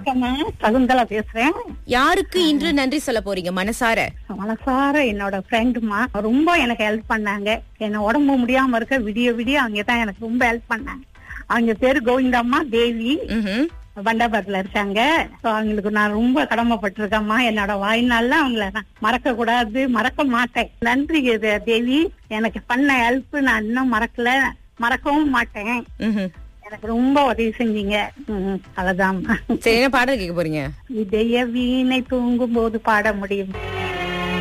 வணக்கம்மா சகுந்தலா பேசுறேன் யாருக்கு இன்று நன்றி சொல்ல போறீங்க மனசார மனசார என்னோட ஃப்ரெண்டுமா ரொம்ப எனக்கு ஹெல்ப் பண்ணாங்க என்ன உடம்பு முடியாம இருக்க விடிய விடிய அவங்க தான் எனக்கு ரொம்ப ஹெல்ப் பண்ணாங்க அவங்க பேரு கோவிந்தம்மா தேவி ம்ஹும். பண்டாபுரத்துல இருக்காங்க So, அவங்களுக்கு நான் ரொம்ப கடமைப்பட்டிருக்கேம்மா என்னோட வாழ்நாள்ல அவங்கள நான் மறக்க கூடாது மறக்க மாட்டேன் நன்றி தே- தேவி எனக்கு பண்ண ஹெல்ப் நான் இன்னும் மறக்கல மறக்கவும் மாட்டேன் ம்ஹும். எனக்கு ரொம்ப உதவி செஞ்சீங்க ம், அவ்வளவுதான் சரி என்ன பாடல் கேட்க போறீங்க இதய வீணை தூங்கும் போது பாட முடியும்